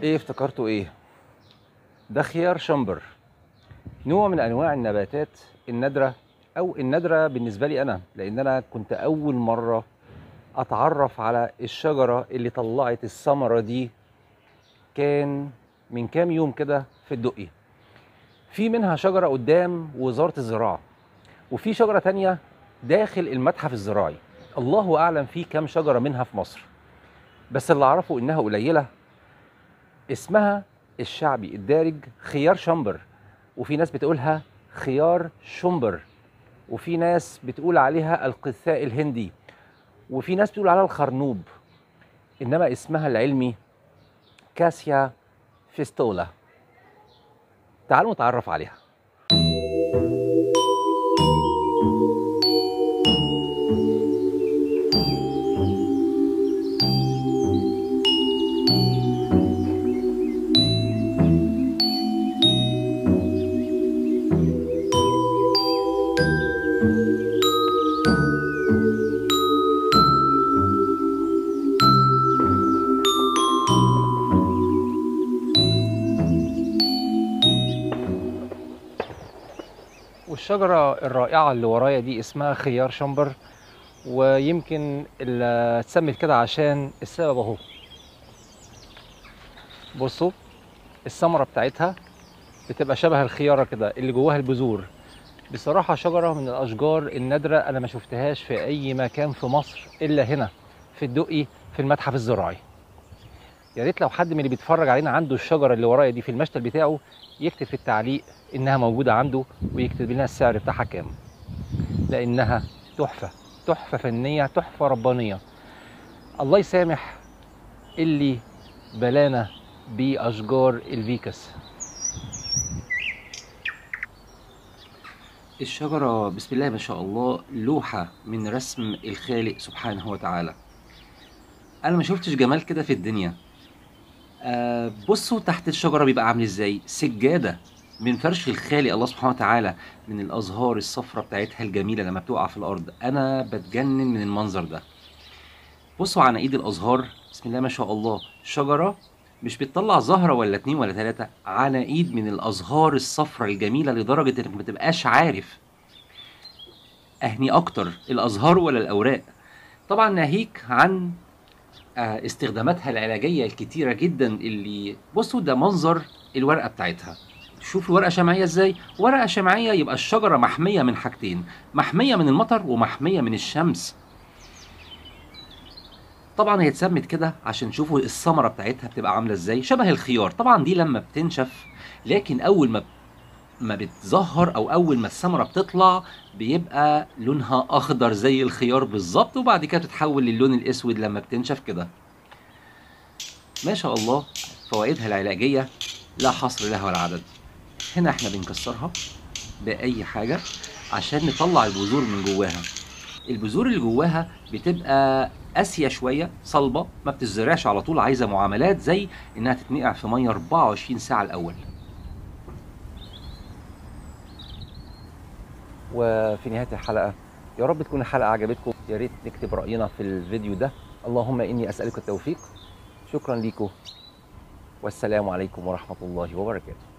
ايه افتكرتوا ايه ده خيار شمبر نوع من انواع النباتات النادره او النادره بالنسبه لي انا لان انا كنت اول مره اتعرف على الشجره اللي طلعت الثمره دي كان من كام يوم كده في الدقي في منها شجره قدام وزاره الزراعه وفي شجره تانية داخل المتحف الزراعي الله اعلم في كام شجره منها في مصر بس اللي اعرفه انها قليله اسمها الشعبي الدارج خيار شمبر وفي ناس بتقولها خيار شمبر وفي ناس بتقول عليها القثاء الهندي وفي ناس بتقول عليها الخرنوب انما اسمها العلمي كاسيا فيستولا تعالوا نتعرف عليها والشجرة الرائعة اللي ورايا دي اسمها خيار شمبر ويمكن اللي اتسمت كده عشان السبب اهو بصوا الثمرة بتاعتها بتبقى شبه الخيارة كده اللي جواها البذور بصراحة شجرة من الأشجار النادرة أنا ما شفتهاش في أي مكان في مصر إلا هنا في الدقي في المتحف الزراعي يا ريت لو حد من اللي بيتفرج علينا عنده الشجرة اللي ورايا دي في المشتل بتاعه يكتب في التعليق انها موجوده عنده ويكتب لنا السعر بتاعها كام لانها تحفه تحفه فنيه تحفه ربانيه الله يسامح اللي بلانا باشجار الفيكس الشجرة بسم الله ما شاء الله لوحة من رسم الخالق سبحانه وتعالى أنا ما شفتش جمال كده في الدنيا آه بصوا تحت الشجرة بيبقى عامل ازاي سجادة من فرش الخالق الله سبحانه وتعالى من الازهار الصفرة بتاعتها الجميله لما بتقع في الارض انا بتجنن من المنظر ده بصوا على ايد الازهار بسم الله ما شاء الله شجره مش بتطلع زهره ولا اتنين ولا تلاته على ايد من الازهار الصفرة الجميله لدرجه انك ما تبقاش عارف اهني اكتر الازهار ولا الاوراق طبعا ناهيك عن استخداماتها العلاجيه الكتيره جدا اللي بصوا ده منظر الورقه بتاعتها شوف الورقه شمعيه ازاي ورقه شمعيه يبقى الشجره محميه من حاجتين محميه من المطر ومحميه من الشمس طبعا هي اتسمت كده عشان تشوفوا الثمره بتاعتها بتبقى عامله ازاي شبه الخيار طبعا دي لما بتنشف لكن اول ما ما بتظهر او اول ما الثمره بتطلع بيبقى لونها اخضر زي الخيار بالظبط وبعد كده بتتحول للون الاسود لما بتنشف كده ما شاء الله فوائدها العلاجيه لا حصر لها ولا عدد هنا احنا بنكسرها باي حاجه عشان نطلع البذور من جواها البذور اللي جواها بتبقى قاسيه شويه صلبه ما بتزرعش على طول عايزه معاملات زي انها تتنقع في ميه 24 ساعه الاول وفي نهايه الحلقه يا رب تكون الحلقه عجبتكم يا ريت نكتب راينا في الفيديو ده اللهم اني اسالك التوفيق شكرا لكم والسلام عليكم ورحمه الله وبركاته